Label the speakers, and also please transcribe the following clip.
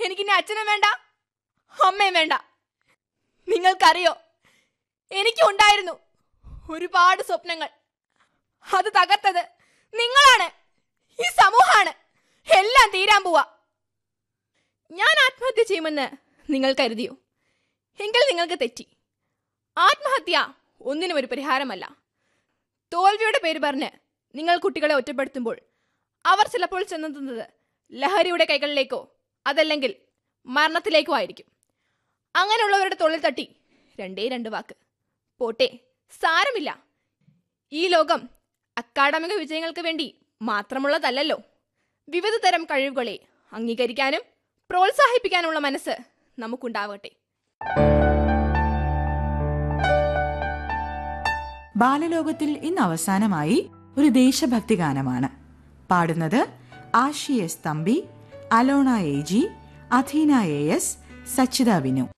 Speaker 1: എനിക്കിനി അച്ഛനും വേണ്ട അമ്മയും വേണ്ട നിങ്ങൾക്കറിയോ എനിക്കും ഉണ്ടായിരുന്നു ഒരുപാട് സ്വപ്നങ്ങൾ അത് തകർത്തത് നിങ്ങളാണ് ഈ സമൂഹമാണ് എല്ലാം തീരാൻ പോവാ ഞാൻ ആത്മഹത്യ ചെയ്യുമെന്ന് നിങ്ങൾ കരുതിയോ എങ്കിൽ നിങ്ങൾക്ക് തെറ്റി ആത്മഹത്യ ഒന്നിനും ഒരു പരിഹാരമല്ല തോൽവിയുടെ പേര് പറഞ്ഞ് നിങ്ങൾ കുട്ടികളെ ഒറ്റപ്പെടുത്തുമ്പോൾ അവർ ചിലപ്പോൾ ചെന്നെത്തുന്നത് ലഹരിയുടെ കൈകളിലേക്കോ അതല്ലെങ്കിൽ മരണത്തിലേക്കോ ആയിരിക്കും അങ്ങനെയുള്ളവരുടെ തൊഴിൽ തട്ടി രണ്ടേ രണ്ട് വാക്ക് പോട്ടെ സാരമില്ല ഈ ലോകം അക്കാഡമിക വിജയങ്ങൾക്ക് വേണ്ടി മാത്രമുള്ളതല്ലല്ലോ വിവിധ തരം കഴിവുകളെ അംഗീകരിക്കാനും പ്രോത്സാഹിപ്പിക്കാനുള്ള മനസ്സ് നമുക്കുണ്ടാവട്ടെ
Speaker 2: ബാലലോകത്തിൽ ഇന്ന് അവസാനമായി ഒരു ദേശഭക്തി ഗാനമാണ് പാടുന്നത് Ashi S Thampi Alona A G Athina A S Sachitha Vinu